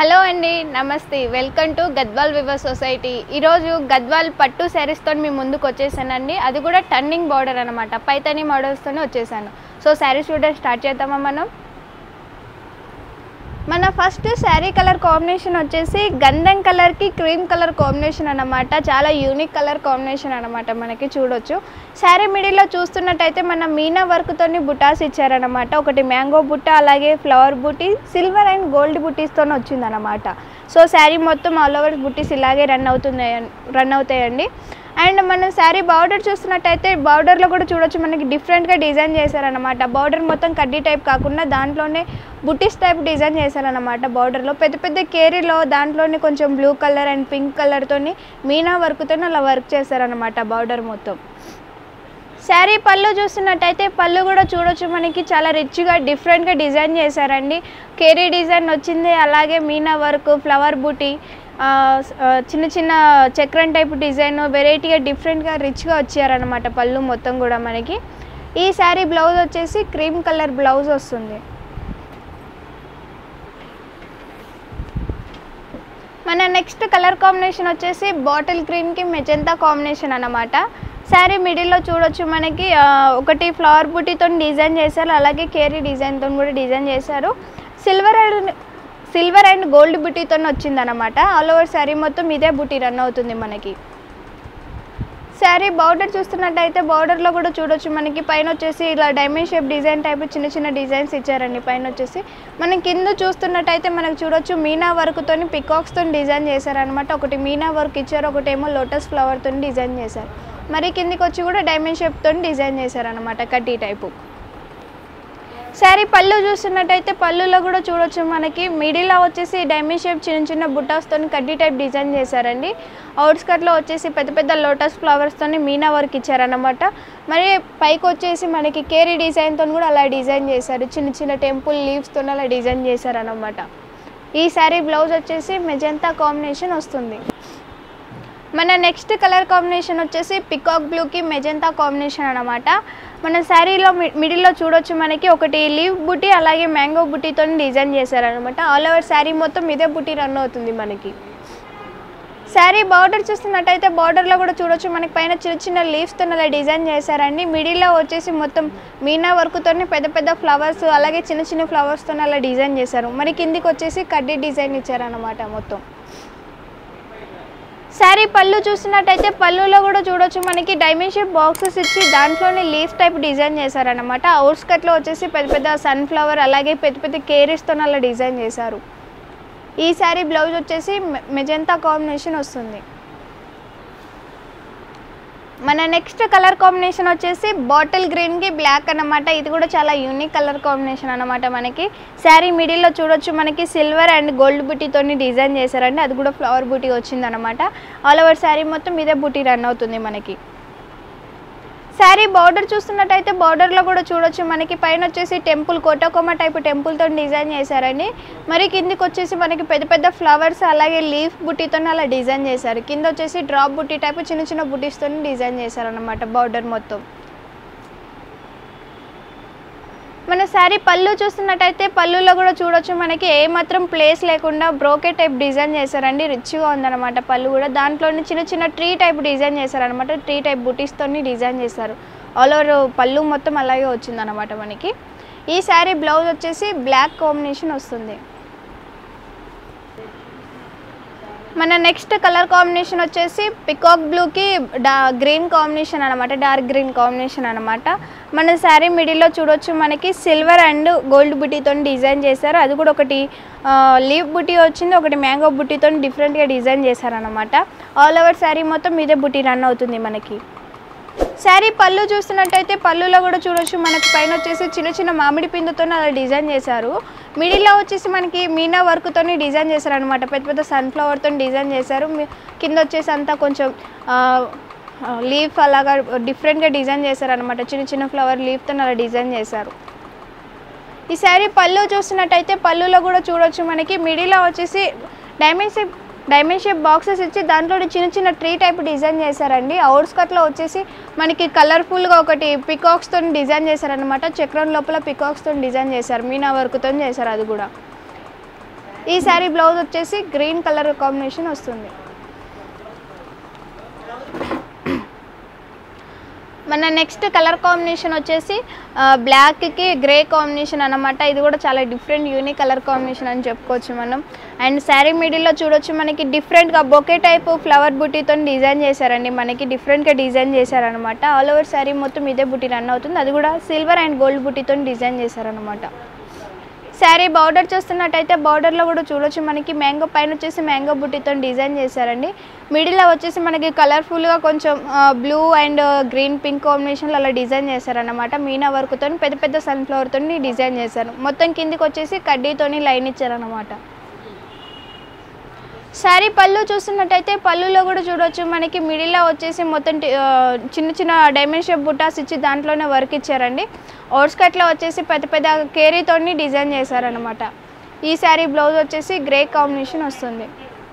Hello అండి నమస్తే welcome to Gadwal weaver society ఈరోజు గద్వాల్ పట్టు శారీస్తో మీ ముందుకు వచ్చేసానండి అది కూడా టర్నింగ్ బార్డర్ అనమాట పైతని మోడల్స్తోనే వచ్చేసాను సో శారీస్ చూడడం స్టార్ట్ చేద్దామా మనం మన ఫస్ట్ శారీ కలర్ కాంబినేషన్ వచ్చేసి గంధం కలర్కి క్రీమ్ కలర్ కాంబినేషన్ అన్నమాట చాలా యూనిక్ కలర్ కాంబినేషన్ అన్నమాట మనకి చూడొచ్చు శారీ మిడిల్లో చూస్తున్నట్టయితే మన మీనా వర్క్తోని బుటాస్ ఇచ్చారనమాట ఒకటి మ్యాంగో బుట్ట అలాగే ఫ్లవర్ బుట్టి సిల్వర్ అండ్ గోల్డ్ బుట్టీస్తో వచ్చిందనమాట సో శారీ మొత్తం ఆల్ ఓవర్ బుట్టీస్ ఇలాగే రన్ అవుతుంది రన్ అవుతాయండి అండ్ మనం శారీ బార్డర్ చూస్తున్నట్టయితే బార్డర్లో కూడా చూడొచ్చు మనకి డిఫరెంట్గా డిజైన్ చేశారనమాట బార్డర్ మొత్తం కడ్డీ టైప్ కాకుండా దాంట్లోనే బుట్టీస్ టైప్ డిజైన్ చేశారనమాట బార్డర్లో పెద్ద పెద్ద కేరీలో దాంట్లోనే కొంచెం బ్లూ కలర్ అండ్ పింక్ కలర్తోని మీనా వర్క్తో అలా వర్క్ చేశారనమాట బార్డర్ మొత్తం శారీ పళ్ళు చూస్తున్నట్టయితే పళ్ళు కూడా చూడొచ్చు మనకి చాలా రిచ్గా డిఫరెంట్గా డిజైన్ చేశారండి కేరీ డిజైన్ వచ్చింది అలాగే మీనా వర్క్ ఫ్లవర్ బూటీ ఆ, ఆ, చిన్న చిన్న చక్రం టైప్ డిజైన్ వెరైటీగా డిఫరెంట్గా రిచ్గా వచ్చారనమాట పళ్ళు మొత్తం కూడా మనకి ఈ శారీ బ్లౌజ్ వచ్చేసి క్రీమ్ కలర్ బ్లౌజ్ వస్తుంది మన నెక్స్ట్ కలర్ కాంబినేషన్ వచ్చేసి బాటిల్ గ్రీన్కి మెజంతా కాంబినేషన్ అన్నమాట శారీ మిడిల్లో చూడొచ్చు మనకి ఆ, ఒకటి ఫ్లవర్ బుటీతో డిజైన్ చేశారు అలాగే కేరీ డిజైన్తో కూడా డిజైన్ చేశారు silver and silver and gold బుటీతో వచ్చిందనమాట ఆల్ ఓవర్ శారీ మొత్తం ఇదే బుటీ రన్ అవుతుంది మనకి శారీ బార్డర్ చూస్తున్నట్టయితే బార్డర్లో కూడా చూడొచ్చు మనకి పైన వచ్చేసి ఇలా డైమండ్ షేప్ డిజైన్ టైప్ చిన్న చిన్న డిజైన్స్ ఇచ్చారండి పైన వచ్చేసి మనం కింద చూస్తున్నట్టయితే మనకు చూడొచ్చు మీనా వర్క్తో పికాక్స్తో డిజైన్ చేశారనమాట ఒకటి మీనా వర్క్ ఇచ్చారు ఒకటేమో లోటస్ ఫ్లవర్తో డిజైన్ చేశారు మరి కిందికి వచ్చి కూడా డైమండ్ షేప్తో డిజైన్ చేశారనమాట కడ్డీ టైపు శారీ పళ్ళు చూస్తున్నట్టయితే పళ్ళులో కూడా చూడొచ్చు మనకి మిడిల్లో వచ్చేసి డైమండ్ షేప్ చిన్న చిన్న బుట్టాస్తో కడ్డీ టైప్ డిజైన్ చేశారండి అవుట్స్కట్లో వచ్చేసి పెద్ద పెద్ద లోటస్ ఫ్లవర్స్తో మీనా వర్క్ ఇచ్చారన్నమాట మరి పైకి వచ్చేసి మనకి కేరీ డిజైన్తో కూడా అలా డిజైన్ చేశారు చిన్న చిన్న టెంపుల్ లీవ్స్తో అలా డిజైన్ చేశారన్నమాట ఈ శారీ బ్లౌజ్ వచ్చేసి మెజంతా కాంబినేషన్ వస్తుంది మన నెక్స్ట్ కలర్ కాంబినేషన్ వచ్చేసి పికాక్ బ్లూకి మెజంతా కాంబినేషన్ అనమాట మన శారీలో మిడిల్లో చూడొచ్చు మనకి ఒకటి లీవ్ బుట్టి అలాగే మ్యాంగో బుట్టితో డిజైన్ చేశారనమాట ఆల్ ఓవర్ శారీ మొత్తం ఇదే బుట్టి రన్ అవుతుంది మనకి శారీ బార్డర్ చూస్తున్నట్టయితే బార్డర్లో కూడా చూడొచ్చు మనకి పైన చిన్న చిన్న లీవ్స్తో అలా డిజైన్ చేశారండి మిడిల్లో వచ్చేసి మొత్తం మీనా వర్క్తో పెద్ద పెద్ద ఫ్లవర్స్ అలాగే చిన్న చిన్న ఫ్లవర్స్తో అలా డిజైన్ చేశారు మరి కిందికి వచ్చేసి కడ్డీ డిజైన్ ఇచ్చారనమాట మొత్తం శారీ పళ్ళు చూస్తున్నట్టయితే పళ్ళులో కూడా చూడొచ్చు మనకి డైమండ్ షేప్ బాక్సెస్ ఇచ్చి దాంట్లోనే లీఫ్ టైప్ డిజైన్ చేశారనమాట అవుట్స్ కట్లో వచ్చేసి పెద్ద పెద్ద సన్ఫ్లవర్ అలాగే పెద్ద పెద్ద కేరీస్తో అలా డిజైన్ చేశారు ఈ శారీ బ్లౌజ్ వచ్చేసి మె- మెజంతా కాంబినేషన్ వస్తుంది మన నెక్స్ట్ కలర్ కాంబినేషన్ వచ్చేసి బాటిల్ గ్రీన్కి బ్లాక్ అన్నమాట ఇది కూడా చాలా యూనిక్ కలర్ కాంబినేషన్ అన్నమాట మనకి శారీ మిడిల్లో చూడొచ్చు మనకి సిల్వర్ అండ్ గోల్డ్ బుటీతోని డిజైన్ చేశారండి అది కూడా ఫ్లవర్ బుటీ వచ్చిందనమాట ఆల్ ఓవర్ శారీ మొత్తం ఇదే బుటీ రన్ అవుతుంది మనకి శారీ బార్డర్ చూస్తున్నట్టయితే బార్డర్లో కూడా చూడొచ్చు మనకి పైన వచ్చేసి టెంపుల్ కోటోకొమ్మ టైప్ టెంపుల్తో డిజైన్ చేశారండి మరి కిందికి వచ్చేసి మనకి పెద్ద పెద్ద ఫ్లవర్స్ అలాగే లీఫ్ బుట్టితో అలా డిజైన్ చేశారు కింద వచ్చేసి డ్రాప్ బుట్టి టైప్ చిన్న చిన్న బుట్టీస్తో డిజైన్ చేశారనమాట బార్డర్ మొత్తం మన శారీ పళ్ళు చూస్తున్నట్టయితే పళ్ళులో కూడా చూడొచ్చు మనకి ఏ మాత్రం ప్లేస్ లేకుండా బ్రోకే టైప్ డిజైన్ చేశారండి రిచ్గా ఉందన్నమాట పళ్ళు కూడా దాంట్లోనే చిన్న చిన్న ట్రీ టైప్ డిజైన్ చేశారనమాట ట్రీ టైప్ బుటీస్తోని డిజైన్ చేశారు ఆల్ ఓవర్ పళ్ళు మొత్తం అలాగే వచ్చిందనమాట మనకి ఈ శారీ బ్లౌజ్ వచ్చేసి బ్లాక్ కాంబినేషన్ వస్తుంది మన నెక్స్ట్ కలర్ కాంబినేషన్ వచ్చేసి పికాక్ బ్లూకి డా గ్రీన్ కాంబినేషన్ అనమాట డార్క్ గ్రీన్ కాంబినేషన్ అనమాట మన శారీ మిడిల్లో చూడొచ్చు మనకి సిల్వర్ అండ్ గోల్డ్ బుటీతో డిజైన్ చేశారు అది కూడా ఒకటి లీవ్ బుటీ వచ్చింది ఒకటి మ్యాంగో బుటీతో డిఫరెంట్గా డిజైన్ చేశారనమాట ఆల్ ఓవర్ శారీ మొత్తం ఇదే బుటీ రన్ అవుతుంది మనకి శారీ పళ్ళు చూస్తున్నట్టయితే పళ్ళులో కూడా చూడొచ్చు మనకి పైన వచ్చేసి చిన్న చిన్న మామిడి పిందుతో అలా డిజైన్ చేశారు మిడిల్లో వచ్చేసి మనకి మీనా వర్క్తో డిజైన్ చేశారు అనమాట పెద్ద పెద్ద సన్ఫ్లవర్తో డిజైన్ చేశారు మీ- కింద వచ్చేసి అంతా కొంచెం లీఫ్ అలాగా డిఫరెంట్గా డిజైన్ చేశారనమాట చిన్న చిన్న ఫ్లవర్ లీఫ్తో అలా డిజైన్ చేశారు ఈ శారీ పళ్ళు చూస్తున్నట్టయితే పళ్ళులో కూడా చూడొచ్చు మనకి మిడిల్లో వచ్చేసి diamond shape diamond shape boxes ఇచ్చి దాంట్లో చిన్న చిన్న ట్రీ టైప్ డిజైన్ చేశారండి అవుట్స్కట్లో వచ్చేసి మనకి కలర్ఫుల్గా ఒకటి పికాక్స్తో డిజైన్ చేశారనమాట చక్రం లోపల పికాక్స్తో డిజైన్ చేశారు మీనా వర్క్తో చేశారు అది కూడా ఈ శారీ బ్లౌజ్ వచ్చేసి గ్రీన్ కలర్ కాంబినేషన్ వస్తుంది మన నెక్స్ట్ కలర్ కాంబినేషన్ వచ్చేసి ఆ, బ్లాక్కి గ్రే కాంబినేషన్ అన్నమాట ఇది కూడా చాలా డిఫరెంట్ యూనిక్ కలర్ కాంబినేషన్ అని చెప్పుకోవచ్చు మనం అండ్ శారీ మిడిల్లో చూడొచ్చు మనకి డిఫరెంట్గా బొకే టైప్ ఫ్లవర్ బుటీతో డిజైన్ చేశారండి మనకి డిఫరెంట్గా డిజైన్ చేశారనమాట ఆల్ ఓవర్ శారీ మొత్తం ఇదే బుటీ రన్ అవుతుంది అది కూడా సిల్వర్ అండ్ గోల్డ్ బుటీతో డిజైన్ చేశారనమాట శారీ బార్డర్ చూస్తున్నట్టయితే బార్డర్లో కూడా చూడొచ్చు మనకి మ్యాంగో పైన వచ్చేసి మ్యాంగో బుట్టితో డిజైన్ చేశారండి మిడిల్లో వచ్చేసి మనకి కలర్ఫుల్గా కొంచెం బ్లూ అండ్ గ్రీన్ పింక్ కాంబినేషన్లో అలా డిజైన్ చేశారనమాట మీనా వర్క్తో పెద్ద పెద్ద సన్ఫ్లవర్తో డిజైన్ చేశారు మొత్తం కిందికి వచ్చేసి కడ్డీతోని లైన్ ఇచ్చారనమాట శారీ పళ్ళు చూస్తున్నట్టయితే పళ్ళులో కూడా చూడొచ్చు మనకి మిడిల్లో వచ్చేసి మొత్తం టి- ఆ, చిన్న చిన్న డైమండ్ షేప్ బుటాస్ ఇచ్చి దాంట్లోనే వర్క్ ఇచ్చారండి ఓట్స్ కట్లో వచ్చేసి పెద్ద పెద్ద కేరీతోని డిజైన్ చేశారనమాట ఈ శారీ బ్లౌజ్ వచ్చేసి గ్రే కాంబినేషన్ వస్తుంది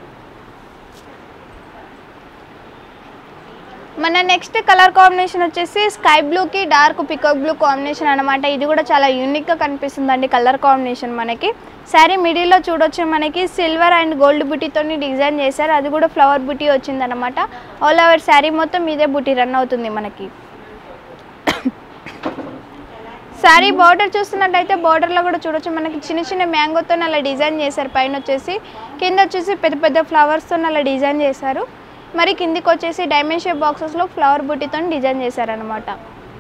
మన నెక్స్ట్ కలర్ కాంబినేషన్ వచ్చేసి స్కై బ్లూకి డార్క్ పికాక్ బ్లూ కాంబినేషన్ అనమాట ఇది కూడా చాలా యూనిక్గా కనిపిస్తుందండి కలర్ కాంబినేషన్ మనకి శారీ మిడిల్లో చూడొచ్చు మనకి సిల్వర్ అండ్ గోల్డ్ బుటీతో డిజైన్ చేశారు అది కూడా ఫ్లవర్ బుటీ వచ్చిందనమాట ఆల్ ఓవర్ శారీ మొత్తం ఇదే బుటీ రన్ అవుతుంది మనకి శారీ బార్డర్ చూస్తున్నట్టయితే బార్డర్లో కూడా చూడొచ్చు మనకి చిన్న చిన్న మ్యాంగోతో అలా డిజైన్ చేశారు పైన వచ్చేసి కింద వచ్చేసి పెద్ద పెద్ద ఫ్లవర్స్తో అలా డిజైన్ చేశారు మరి కిందికి వచ్చేసి డైమండ్ షేప్ బాక్సెస్లో ఫ్లవర్ బుట్టితో డిజైన్ చేశారనమాట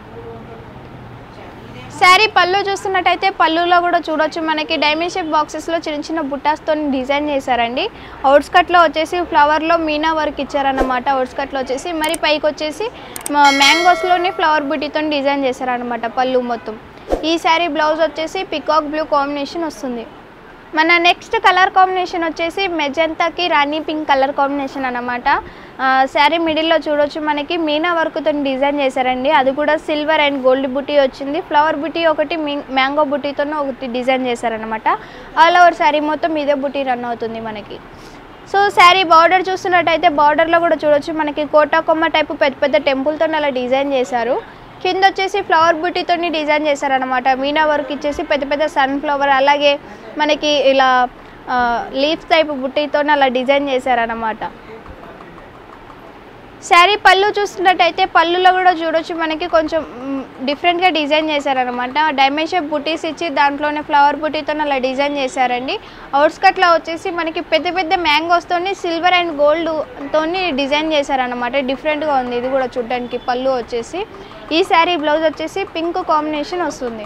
శారీ పళ్ళు చూస్తున్నట్టయితే పళ్ళులో కూడా చూడొచ్చు మనకి డైమండ్ షేప్ బాక్సెస్లో చిన్న చిన్న బుట్టాస్తో డిజైన్ చేశారండి అవుట్స్ కట్లో వచ్చేసి ఫ్లవర్లో మీనా వర్క్ ఇచ్చారన్నమాట అవుట్స్ కట్లో వచ్చేసి మరి పైకి వచ్చేసి మ్యాంగోస్లోని ఫ్లవర్ బుట్టితో డిజైన్ చేశారనమాట పళ్ళు మొత్తం ఈ శారీ బ్లౌజ్ వచ్చేసి పికాక్ బ్లూ కాంబినేషన్ వస్తుంది మన నెక్స్ట్ కలర్ కాంబినేషన్ వచ్చేసి మెజంతాకి రాణి పింక్ కలర్ కాంబినేషన్ అనమాట శారీ మిడిల్లో చూడొచ్చు మనకి మీనా వర్క్తో డిజైన్ చేశారండి అది కూడా సిల్వర్ అండ్ గోల్డ్ బుటీ వచ్చింది ఫ్లవర్ బుటీ ఒకటి మ్యాంగో బుటీతో ఒకటి డిజైన్ చేశారనమాట ఆల్ ఓవర్ శారీ మొత్తం ఇదే బుటీ రన్ అవుతుంది మనకి సో శారీ బార్డర్ చూస్తున్నట్టయితే బార్డర్లో కూడా చూడొచ్చు మనకి కోటా కొమ్మ టైపు పెద్ద పెద్ద టెంపుల్తో అలా డిజైన్ చేశారు కింద వచ్చేసి ఫ్లవర్ బుట్టితో డిజైన్ చేశారనమాట మీనా వర్క్ ఇచ్చేసి పెద్ద పెద్ద సన్ఫ్లవర్ అలాగే మనకి ఇలా లీఫ్ టైప్ బుట్టితో అలా డిజైన్ చేశారనమాట శారీ పళ్ళు చూస్తున్నట్టయితే పళ్ళులో కూడా చూడొచ్చు మనకి కొంచెం మ్, డిఫరెంట్గా డిజైన్ చేశారనమాట డైమండ్ షేప్ బుటీస్ ఇచ్చి దాంట్లోనే ఫ్లవర్ బుటీతో అలా డిజైన్ చేశారండి అవుట్స్కట్లో వచ్చేసి మనకి పెద్ద పెద్ద మ్యాంగోస్తోని సిల్వర్ అండ్ గోల్డ్ తోని డిజైన్ చేశారనమాట డిఫరెంట్గా ఉంది ఇది కూడా చూడడానికి పళ్ళు వచ్చేసి ఈ శారీ బ్లౌజ్ వచ్చేసి పింక్ కాంబినేషన్ వస్తుంది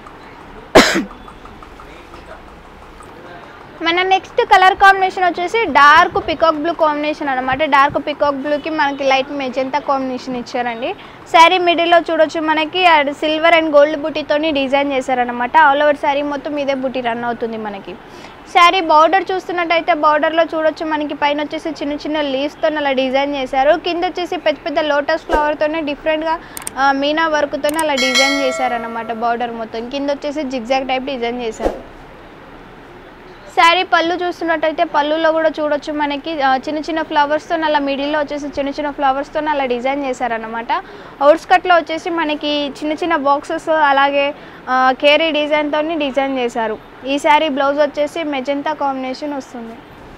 మన నెక్స్ట్ కలర్ కాంబినేషన్ వచ్చేసి డార్క్ పికాక్ బ్లూ కాంబినేషన్ అనమాట డార్క్ పికాక్ బ్లూకి మనకి లైట్ మెజెంతా కాంబినేషన్ ఇచ్చారండి శారీ మిడిల్లో చూడొచ్చు మనకి సిల్వర్ అండ్ గోల్డ్ బుటీతోని డిజైన్ చేశారనమాట ఆల్ ఓవర్ శారీ మొత్తం ఇదే బుటీ రన్ అవుతుంది మనకి శారీ బార్డర్ చూస్తున్నట్టయితే బార్డర్లో చూడొచ్చు మనకి పైన వచ్చేసి చిన్న చిన్న లీవ్స్తో అలా డిజైన్ చేశారు కింద వచ్చేసి పెద్ద పెద్ద లోటస్ ఫ్లవర్తోనే డిఫరెంట్గా మీనా వర్క్తో అలా డిజైన్ చేశారనమాట బార్డర్ మొత్తం కింద వచ్చేసి జిగ్జాగ్ టైప్ డిజైన్ చేశారు శారీ పళ్ళు చూస్తున్నట్టయితే పళ్ళులో కూడా చూడొచ్చు మనకి ఆ, చిన్న చిన్న ఫ్లవర్స్తో అలా మిడిల్లో వచ్చేసి చిన్న చిన్న ఫ్లవర్స్తో అలా డిజైన్ చేశారనమాట అవుట్స్కట్లో వచ్చేసి మనకి చిన్న చిన్న బాక్సెస్ అలాగే ఆ, కేరీ డిజైన్తో డిజైన్ చేశారు ఈ శారీ బ్లౌజ్ వచ్చేసి మెజంతా కాంబినేషన్ వస్తుంది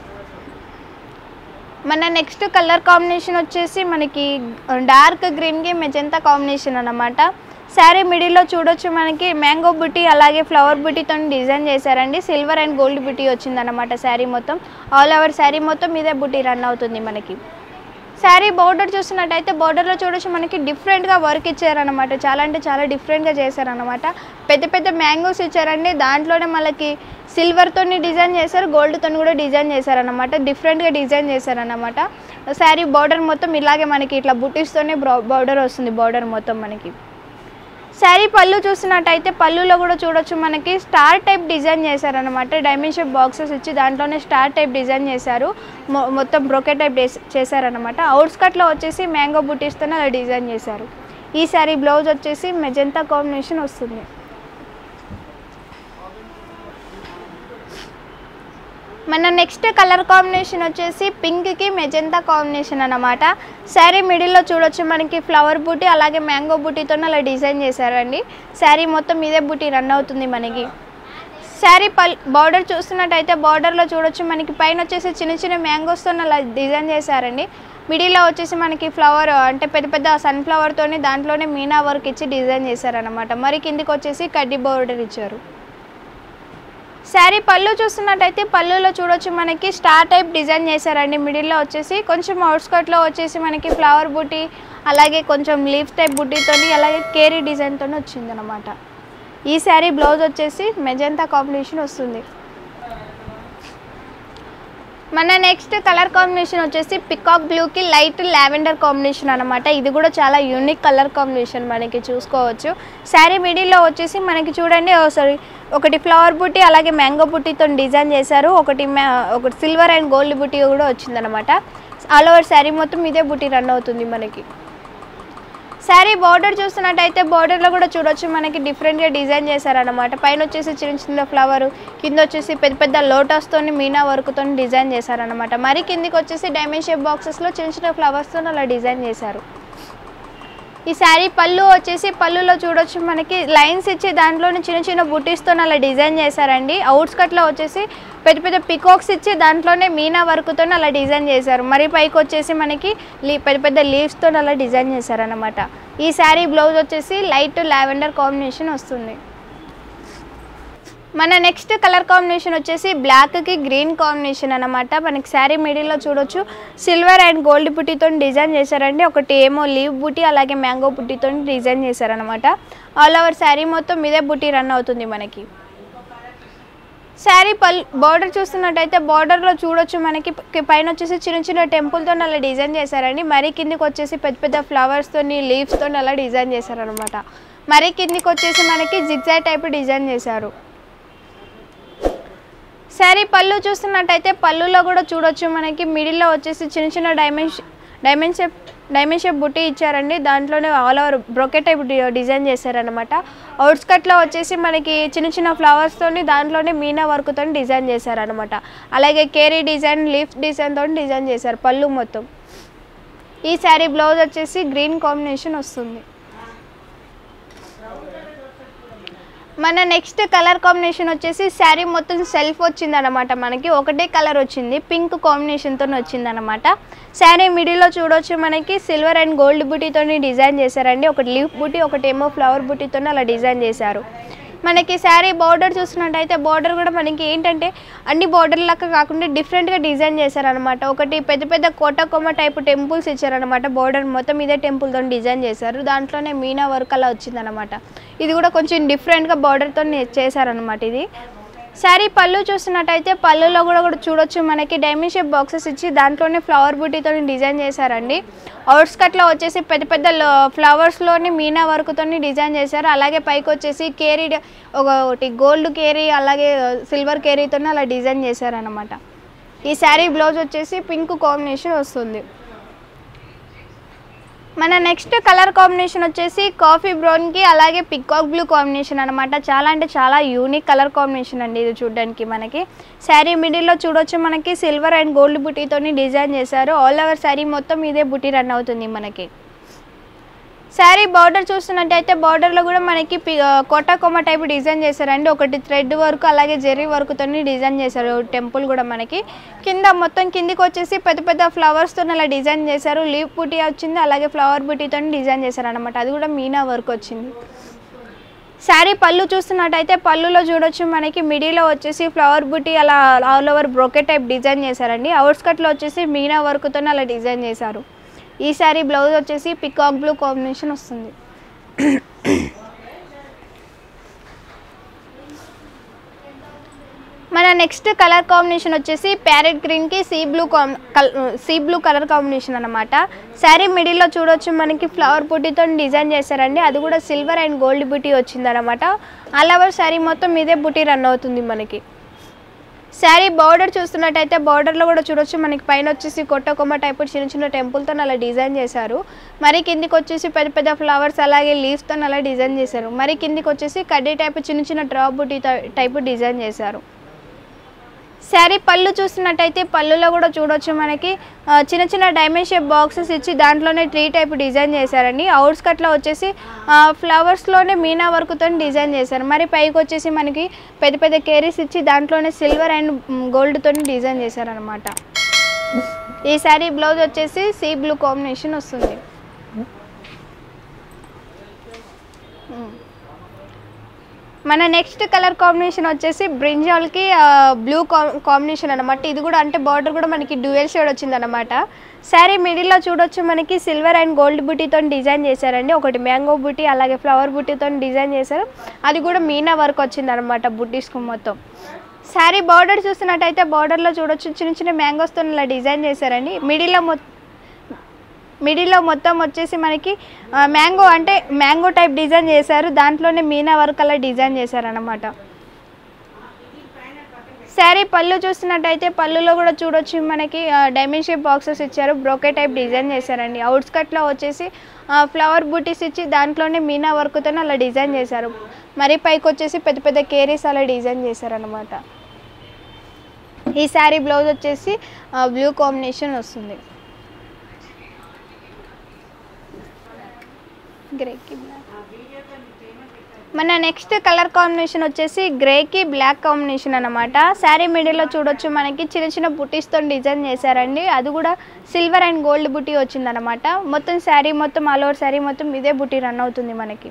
మన నెక్స్ట్ కలర్ కాంబినేషన్ వచ్చేసి మనకి డార్క్ గ్రీన్కి మెజంతా కాంబినేషన్ అన్నమాట శారీ మిడిల్లో చూడొచ్చు మనకి మ్యాంగో బుట్టి అలాగే ఫ్లవర్ బుట్టితో డిజైన్ చేశారండి సిల్వర్ అండ్ గోల్డ్ బుట్టి వచ్చిందన్నమాట శారీ మొత్తం ఆల్ ఓవర్ శారీ మొత్తం ఇదే బుట్టి రన్ అవుతుంది మనకి శారీ బోర్డర్ చూస్తున్నట్టయితే బోర్డర్లో చూడొచ్చు మనకి డిఫరెంట్గా వర్క్ ఇచ్చారనమాట చాలా అంటే చాలా డిఫరెంట్గా చేశారనమాట పెద్ద పెద్ద మ్యాంగోస్ ఇచ్చారండి దాంట్లోనే మనకి సిల్వర్తో డిజైన్ చేశారు గోల్డ్తో కూడా డిజైన్ చేశారనమాట డిఫరెంట్గా డిజైన్ చేశారనమాట శారీ బార్డర్ మొత్తం ఇలాగే మనకి ఇట్లా బుటీస్తోనే బార్డర్ వస్తుంది బార్డర్ మొత్తం మనకి శారీ పళ్ళు చూస్తున్నట్టయితే పళ్ళులో కూడా చూడొచ్చు మనకి స్టార్ టైప్ డిజైన్ చేశారనమాట డైమండ్ షేప్ బాక్సెస్ ఇచ్చి దాంట్లోనే స్టార్ టైప్ డిజైన్ చేశారు మొ- మొత్తం బ్రోకెట్ టైప్ చేస్- చేశారనమాట అవుట్స్కట్లో వచ్చేసి మ్యాంగో బుటీస్తోనే అలా డిజైన్ చేశారు ఈ శారీ బ్లౌజ్ వచ్చేసి మెజంతా కాంబినేషన్ వస్తుంది మన నెక్స్ట్ కలర్ కాంబినేషన్ వచ్చేసి పింక్కి మెజంతా కాంబినేషన్ అన్నమాట శారీ మిడిల్లో చూడొచ్చు మనకి ఫ్లవర్ బూటీ అలాగే మ్యాంగో బూటీతో అలా డిజైన్ చేశారండి శారీ మొత్తం ఇదే బూటీ రన్ అవుతుంది మనకి శారీ పల్ బార్డర్ చూస్తున్నట్టయితే బార్డర్లో చూడొచ్చు మనకి పైన వచ్చేసి చిన్న చిన్న మ్యాంగోస్తో అలా డిజైన్ చేశారండి మిడిల్లో వచ్చేసి మనకి ఫ్లవర్ అంటే పెద్ద పెద్ద సన్ఫ్లవర్తోని దాంట్లోనే మీనా వర్క్ ఇచ్చి డిజైన్ చేశారనమాట మరి కిందికి వచ్చేసి కడ్డీ బార్డర్ ఇచ్చారు శారీ పళ్ళు చూస్తున్నట్టయితే పళ్ళులో చూడొచ్చు మనకి స్టార్ టైప్ డిజైన్ చేశారండి మిడిల్లో వచ్చేసి కొంచెం అవుట్స్కట్లో వచ్చేసి మనకి ఫ్లవర్ బుటీ అలాగే కొంచెం లీఫ్ టైప్ బుటీతోని అలాగే కేరీ డిజైన్తో వచ్చిందనమాట ఈ శారీ బ్లౌజ్ వచ్చేసి మెజంతా కాంబినేషన్ వస్తుంది మన నెక్స్ట్ కలర్ కాంబినేషన్ వచ్చేసి పికాక్ బ్లూకి లైట్ లావెండర్ కాంబినేషన్ అనమాట ఇది కూడా చాలా యూనిక్ కలర్ కాంబినేషన్ మనకి చూసుకోవచ్చు శారీ మిడిల్లో వచ్చేసి మనకి చూడండి సారీ ఒకటి ఫ్లవర్ బుట్టి అలాగే మ్యాంగో బుట్టితో డిజైన్ చేశారు ఒకటి మ్యా ఒకటి సిల్వర్ అండ్ గోల్డ్ బుట్టి కూడా వచ్చిందనమాట ఆల్ ఓవర్ శారీ మొత్తం ఇదే బుట్టి రన్ అవుతుంది మనకి శారీ బార్డర్ చూస్తున్నట్టయితే బార్డర్లో కూడా చూడొచ్చు మనకి డిఫరెంట్గా డిజైన్ చేశారనమాట పైన వచ్చేసి చిన్న చిన్న ఫ్లవర్ కింద వచ్చేసి పెద్ద పెద్ద లోటస్తోని మీనా వర్క్తో డిజైన్ చేశారనమాట మరి కిందికి వచ్చేసి డైమండ్ షేప్ బాక్సెస్లో చిన్న చిన్న ఫ్లవర్స్తో అలా డిజైన్ చేశారు ఈ శారీ పళ్ళు వచ్చేసి పళ్ళులో చూడొచ్చు మనకి లైన్స్ ఇచ్చి దాంట్లోనే చిన్న చిన్న బుటీస్తో అలా డిజైన్ చేశారండి అవుట్స్కట్లో వచ్చేసి పెద్ద పెద్ద పికాక్స్ ఇచ్చి దాంట్లోనే మీనా వర్క్తో అలా డిజైన్ చేశారు మరి పైకి వచ్చేసి మనకి లీ పెద్ద పెద్ద లీవ్స్తో అలా డిజైన్ చేశారనమాట ఈ శారీ బ్లౌజ్ వచ్చేసి లైట్ లావెండర్ కాంబినేషన్ వస్తుంది మన నెక్స్ట్ కలర్ కాంబినేషన్ వచ్చేసి బ్లాక్కి గ్రీన్ కాంబినేషన్ అనమాట మనకి శారీ మిడిల్లో చూడొచ్చు సిల్వర్ అండ్ గోల్డ్ బుట్టితో డిజైన్ చేశారండి ఒకటి ఏమో లీవ్ బుట్టి అలాగే మ్యాంగో బుట్టితో డిజైన్ చేశారనమాట ఆల్ ఓవర్ శారీ మొత్తం ఇదే బుట్టి రన్ అవుతుంది మనకి శారీ పల్ బార్డర్ చూస్తున్నట్టయితే బార్డర్లో చూడొచ్చు మనకి ప- పైన వచ్చేసి చిన్న చిన్న టెంపుల్తో అలా డిజైన్ చేశారండి మరి కిందికి వచ్చేసి పెద్ద పెద్ద ఫ్లవర్స్తోని లీవ్స్తో అలా డిజైన్ చేశారనమాట మరి కిందికి వచ్చేసి మనకి జిగ్జాగ్ టైప్ డిజైన్ చేశారు శారీ పళ్ళు చూస్తున్నట్టయితే పళ్ళులో కూడా చూడొచ్చు మనకి మిడిల్లో వచ్చేసి చిన్న చిన్న డైమెన్ష్ డైమండ్ షేప్ డైమండ్ షేప్ బుట్టి ఇచ్చారండి దాంట్లోనే ఆల్ ఓవర్ బ్రొకెట్ టైప్ డి- డిజైన్ చేశారనమాట అవుట్స్కట్లో వచ్చేసి మనకి చిన్న చిన్న ఫ్లవర్స్తోని దాంట్లోనే మీనా వర్క్తో డిజైన్ చేశారనమాట అలాగే కేరీ డిజైన్ లీఫ్ డిజైన్తో డిజైన్ చేశారు పళ్ళు మొత్తం ఈ శారీ బ్లౌజ్ వచ్చేసి గ్రీన్ కాంబినేషన్ వస్తుంది మన నెక్స్ట్ కలర్ కాంబినేషన్ వచ్చేసి శారీ మొత్తం సెల్ఫ్ వచ్చింది అనమాట మనకి ఒకటే కలర్ వచ్చింది పింక్ కాంబినేషన్తో వచ్చింది అనమాట శారీ మిడిల్లో చూడొచ్చు మనకి సిల్వర్ అండ్ గోల్డ్ బుటీతో డిజైన్ చేశారండి ఒకటి లీఫ్ బుటీ ఒకటి ఏమో ఫ్లవర్ బుటీతో అలా డిజైన్ చేశారు మనకి శారీ బార్డర్ చూస్తున్నట్టయితే బార్డర్ కూడా మనకి ఏంటంటే అన్ని బార్డర్ లాగా కాకుండా డిఫరెంట్గా డిజైన్ చేశారనమాట ఒకటి పెద్ద పెద్ద కోటకొమ్మ టైప్ టెంపుల్స్ ఇచ్చారనమాట బార్డర్ మొత్తం ఇదే టెంపుల్తో డిజైన్ చేశారు దాంట్లోనే మీనా వర్క్ అలా వచ్చిందనమాట ఇది కూడా కొంచెం డిఫరెంట్గా బార్డర్తో చేశారనమాట ఇది శారీ పళ్ళు చూస్తున్నట్టయితే పళ్ళులో కూడా కూడా చూడొచ్చు మనకి డైమండ్ షేప్ బాక్సెస్ ఇచ్చి దాంట్లోనే ఫ్లవర్ బుటీతో డిజైన్ చేశారండి అవుట్స్కట్లో వచ్చేసి పెద్ద పెద్ద ఫ్లవర్స్లోని మీనా వర్క్తో డిజైన్ చేశారు అలాగే పైకి వచ్చేసి కేరీ డ- ఒకటి గోల్డ్ కేరీ అలాగే సిల్వర్ కేరీతో అలా డిజైన్ చేశారనమాట ఈ శారీ బ్లౌజ్ వచ్చేసి పింక్ కాంబినేషన్ వస్తుంది మన నెక్స్ట్ కలర్ కాంబినేషన్ వచ్చేసి కాఫీ బ్రౌన్కి అలాగే పికాక్ బ్లూ కాంబినేషన్ అనమాట చాలా అంటే చాలా యూనిక్ కలర్ కాంబినేషన్ అండి ఇది చూడడానికి మనకి శారీ మిడిల్లో చూడొచ్చు మనకి సిల్వర్ అండ్ గోల్డ్ బుటీతోని డిజైన్ చేశారు ఆల్ ఓవర్ శారీ మొత్తం ఇదే బుటీ రన్ అవుతుంది మనకి శారీ బార్డర్ చూస్తున్నట్టయితే బార్డర్లో కూడా మనకి పి- ఆ, కోటా కొమ్మ టైప్ డిజైన్ చేశారండి ఒకటి థ్రెడ్ వర్క్ అలాగే జెర్రీ వర్క్తో డిజైన్ చేశారు టెంపుల్ కూడా మనకి కింద మొత్తం కిందికి వచ్చేసి పెద్ద పెద్ద ఫ్లవర్స్తో అలా డిజైన్ చేశారు లీవ్ బుటీ వచ్చింది అలాగే ఫ్లవర్ బుటీతో డిజైన్ చేశారు అనమాట అది కూడా మీనా వర్క్ వచ్చింది శారీ పళ్ళు చూస్తున్నట్టయితే పళ్ళులో చూడొచ్చు మనకి మిడిలో వచ్చేసి ఫ్లవర్ బుటీ అలా all over brocade type design చేశారండి అవుట్స్కట్లో వచ్చేసి మీనా వర్క్తో అలా డిజైన్ చేశారు ఈ శారీ బ్లౌజ్ వచ్చేసి పికాక్ బ్లూ కాంబినేషన్ వస్తుంది మన నెక్స్ట్ కలర్ కాంబినేషన్ వచ్చేసి ప్యారెట్ గ్రీన్కి సీ బ్లూ కాం సీ బ్లూ కలర్ కాంబినేషన్ అనమాట శారీ మిడిల్లో చూడొచ్చు మనకి ఫ్లవర్ బుట్టీతో డిజైన్ చేశారండి అది కూడా సిల్వర్ అండ్ గోల్డ్ బుటీ వచ్చిందనమాట ఆల్ ఓవర్ శారీ మొత్తం ఇదే బుటీ రన్ అవుతుంది మనకి శారీ బార్డర్ చూస్తున్నట్టయితే బార్డర్లో కూడా చూడొచ్చు మనకి పైన వచ్చేసి కొమ్మ టైప్ చిన్న చిన్న టెంపుల్తో అలా డిజైన్ చేశారు మరి కిందికి వచ్చేసి పెద్ద పెద్ద ఫ్లవర్స్ అలాగే లీవ్స్తో అలా డిజైన్ చేశారు మరి కిందికి వచ్చేసి కడ్డీ టైప్ చిన్న చిన్న డ్రాప్ బుటీ టైప్ డిజైన్ చేశారు శారీ పళ్ళు చూస్తున్నట్టయితే పళ్ళులో కూడా చూడొచ్చు మనకి ఆ, చిన్న చిన్న డైమండ్ షేప్ బాక్సెస్ ఇచ్చి దాంట్లోనే ట్రీ టైప్ డిజైన్ చేశారండి అవుట్స్ కట్లో వచ్చేసి ఆ, ఫ్లవర్స్లోనే మీనా వర్క్తో డిజైన్ చేశారు మరి పైకి వచ్చేసి మనకి పెద్ద పెద్ద కేరీస్ ఇచ్చి దాంట్లోనే సిల్వర్ అండ్ గోల్డ్తో డిజైన్ చేశారనమాట ఈ శారీ బ్లౌజ్ వచ్చేసి సీ బ్లూ కాంబినేషన్ వస్తుంది ఉమ్. మన నెక్స్ట్ కలర్ కాంబినేషన్ వచ్చేసి బ్రింజాల్కి బ్లూ కాంబినేషన్ అనమాట ఇది కూడా అంటే బార్డర్ కూడా మనకి డ్యూయల్ షేడ్ వచ్చింది అనమాట శారీ మిడిల్లో చూడొచ్చు మనకి సిల్వర్ అండ్ గోల్డ్ బుటీతో డిజైన్ చేశారండి ఒకటి మ్యాంగో బుటీ అలాగే ఫ్లవర్ బుటీతో డిజైన్ చేశారు అది కూడా మీనా వర్క్ వచ్చింది అనమాట బుటీస్కు మొత్తం శారీ బార్డర్ చూస్తున్నట్టయితే బార్డర్లో చూడొచ్చు చిన్న చిన్న మ్యాంగోస్తో ఇలా డిజైన్ చేశారండి మిడిల్లో మొత్తం మిడిల్లో మొత్తం వచ్చేసి మనకి ఆ, మ్యాంగో అంటే మ్యాంగో టైప్ డిజైన్ చేశారు దాంట్లోనే మీనా వర్క్ అలా డిజైన్ చేశారనమాట శారీ పళ్ళు చూస్తున్నట్టయితే పళ్ళులో కూడా చూడొచ్చు మనకి డైమండ్ షేప్ బాక్సెస్ ఇచ్చారు బ్రోకే టైప్ డిజైన్ చేశారండి అవుట్స్కట్లో వచ్చేసి ఫ్లవర్ బూటీస్ ఇచ్చి దాంట్లోనే మీనా వర్క్తో అలా డిజైన్ చేశారు మరి పైకి వచ్చేసి పెద్ద పెద్ద కేరీస్ అలా డిజైన్ చేశారనమాట ఈ శారీ బ్లౌజ్ వచ్చేసి బ్లూ కాంబినేషన్ వస్తుంది గ్రేకి బ్లాక్ మన నెక్స్ట్ కలర్ కాంబినేషన్ వచ్చేసి గ్రేకి బ్లాక్ కాంబినేషన్ అనమాట శారీ మిడిల్లో చూడొచ్చు మనకి చిన్న చిన్న బుటీస్తో డిజైన్ చేశారండి అది కూడా సిల్వర్ అండ్ గోల్డ్ బుటీ వచ్చిందనమాట మొత్తం శారీ మొత్తం ఆల్ ఓవర్ శారీ మొత్తం ఇదే బుటీ రన్ అవుతుంది మనకి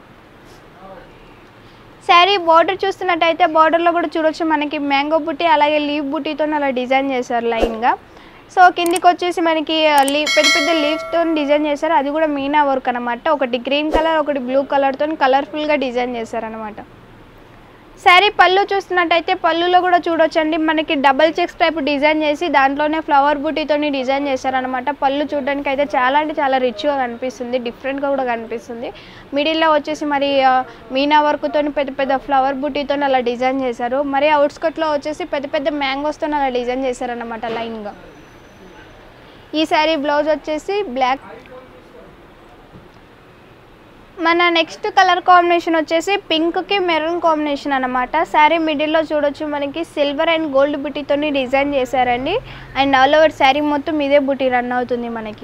శారీ బార్డర్ చూస్తున్నట్టయితే బార్డర్లో కూడా చూడొచ్చు మనకి మ్యాంగో బుట్టి అలాగే లీవ్ బుట్టీతో అలా డిజైన్ చేశారు లైన్గా సో కిందికి వచ్చేసి మనకి లీవ్ పెద్ద పెద్ద లీవ్స్తో డిజైన్ చేశారు అది కూడా మీనా వర్క్ అనమాట ఒకటి గ్రీన్ కలర్ ఒకటి బ్లూ కలర్తో కలర్ఫుల్గా డిజైన్ చేశారనమాట శారీ పళ్ళు చూస్తున్నట్టయితే పళ్ళులో కూడా చూడొచ్చండి మనకి డబల్ చెక్స్ టైప్ డిజైన్ చేసి దాంట్లోనే ఫ్లవర్ బూటీతో డిజైన్ చేశారనమాట పళ్ళు చూడడానికి అయితే చాలా అంటే చాలా రిచ్గా కనిపిస్తుంది డిఫరెంట్గా కూడా కనిపిస్తుంది మిడిల్లో వచ్చేసి మరి ఆ, మీనా వర్క్తో పెద్ద పెద్ద ఫ్లవర్ బూటీతో అలా డిజైన్ చేశారు మరి అవుట్స్కట్లో వచ్చేసి పెద్ద పెద్ద మ్యాంగోస్తో అలా డిజైన్ చేశారనమాట లైన్గా ఈ శారీ బ్లౌజ్ వచ్చేసి బ్లాక్ మన నెక్స్ట్ కలర్ కాంబినేషన్ వచ్చేసి పింక్కి మెరూన్ కాంబినేషన్ అనమాట శారీ మిడిల్లో చూడొచ్చు మనకి సిల్వర్ అండ్ గోల్డ్ బుటీతో డిజైన్ చేశారండి అండ్ ఆల్ ఓవర్ శారీ మొత్తం ఇదే బుటీ రన్ అవుతుంది మనకి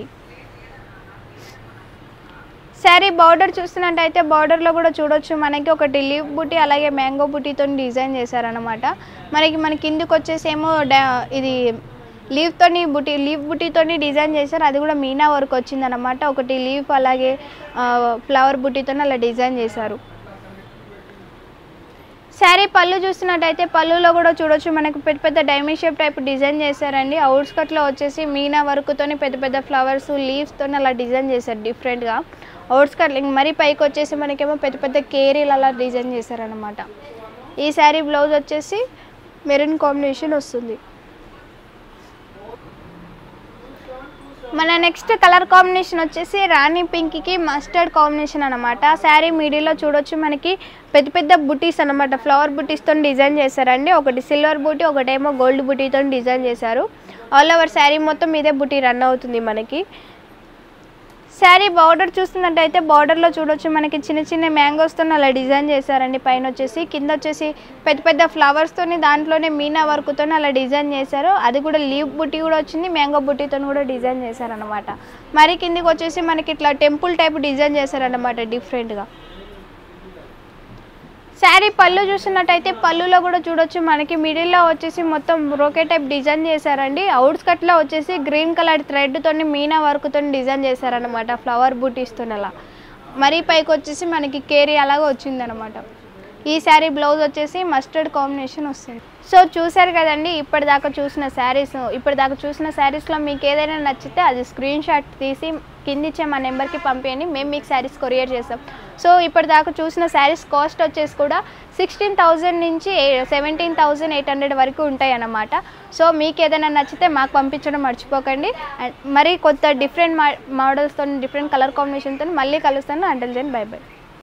శారీ బార్డర్ చూస్తున్నట్టయితే బార్డర్లో కూడా చూడొచ్చు మనకి ఒకటి లీవ్ బుటీ అలాగే మ్యాంగో బుటీతో డిజైన్ చేశారనమాట మనకి మన కిందికి వచ్చేసి ఏమో డా ఇది లీవ్తోని బుటీ లీవ్ బుటీతోని డిజైన్ చేశారు అది కూడా మీనా వర్క్ వచ్చిందనమాట ఒకటి లీవ్ అలాగే ఆ, ఫ్లవర్ బుటీతో అలా డిజైన్ చేశారు శారీ పళ్ళు చూస్తున్నట్టయితే పళ్ళులో కూడా చూడొచ్చు మనకు పెద్ద పెద్ద డైమండ్ షేప్ టైప్ డిజైన్ చేశారండి అవుట్స్కట్లో వచ్చేసి మీనా వర్క్తోని పెద్ద పెద్ద ఫ్లవర్స్ లీవ్స్తో అలా డిజైన్ చేశారు డిఫరెంట్గా అవుట్స్కట్ మరీ పైకి వచ్చేసి మనకేమో పెద్ద పెద్ద కేరీలు అలా డిజైన్ చేశారనమాట ఈ శారీ బ్లౌజ్ వచ్చేసి మెరూన్ కాంబినేషన్ వస్తుంది మన నెక్స్ట్ కలర్ కాంబినేషన్ వచ్చేసి రాణి పింక్కి మస్టర్డ్ కాంబినేషన్ అనమాట శారీ మిడిల్లో చూడొచ్చు మనకి పెద్ద పెద్ద బుటీస్ అనమాట ఫ్లవర్ బుటీస్తో డిజైన్ చేశారండి ఒకటి సిల్వర్ బూటీ ఒకటేమో గోల్డ్ బుటీతో డిజైన్ చేశారు ఆల్ ఓవర్ శారీ మొత్తం ఇదే బుటీ రన్ అవుతుంది మనకి శారీ బార్డర్ చూస్తున్నట్టయితే బార్డర్లో చూడొచ్చు మనకి చిన్న చిన్న మ్యాంగోస్తో అలా డిజైన్ చేశారండి పైన వచ్చేసి కింద వచ్చేసి పెద్ద పెద్ద ఫ్లవర్స్తోని దాంట్లోనే మీనా వర్క్తో అలా డిజైన్ చేశారు అది కూడా లీవ్ బుట్టి కూడా వచ్చింది మ్యాంగో బుట్టితో కూడా డిజైన్ చేశారనమాట మరి కిందికి వచ్చేసి మనకి ఇట్లా టెంపుల్ టైప్ డిజైన్ చేశారనమాట డిఫరెంట్గా శారీ పళ్ళు చూసినట్టయితే పళ్ళులో కూడా చూడొచ్చు మనకి మిడిల్లో వచ్చేసి మొత్తం బ్రోకే టైప్ డిజైన్ చేశారండి అవుట్స్కట్లో వచ్చేసి గ్రీన్ కలర్ థ్రెడ్తో మీనా వర్క్తో డిజైన్ చేశారనమాట ఫ్లవర్ బూటీస్తో అలా మరీ పైకి వచ్చేసి మనకి కేరీ అలాగా వచ్చిందనమాట ఈ శారీ బ్లౌజ్ వచ్చేసి మస్టర్డ్ కాంబినేషన్ వస్తుంది సో చూశారు కదండి ఇప్పటిదాకా చూసిన శారీస్ ఇప్పటిదాకా చూసిన శారీస్లో మీకు ఏదైనా నచ్చితే అది స్క్రీన్ షాట్ తీసి కింద ఇచ్చే మా నెంబర్కి పంపించండి మేము మీకు శారీస్ కొరియర్ చేస్తాం సో ఇప్పటిదాకా చూసిన శారీస్ కాస్ట్ వచ్చేసి కూడా సిక్స్టీన్ థౌజండ్ నుంచి సెవెంటీన్ థౌజండ్ ఎయిట్ హండ్రెడ్ వరకు ఉంటాయి అన్నమాట సో మీకు ఏదైనా నచ్చితే మాకు పంపించడం మర్చిపోకండి అండ్ మరి కొత్త డిఫరెంట్ మా మోడల్స్తో డిఫరెంట్ కలర్ కాంబినేషన్తో మళ్ళీ కలుస్తాను అంటల్ దెన్ బై బై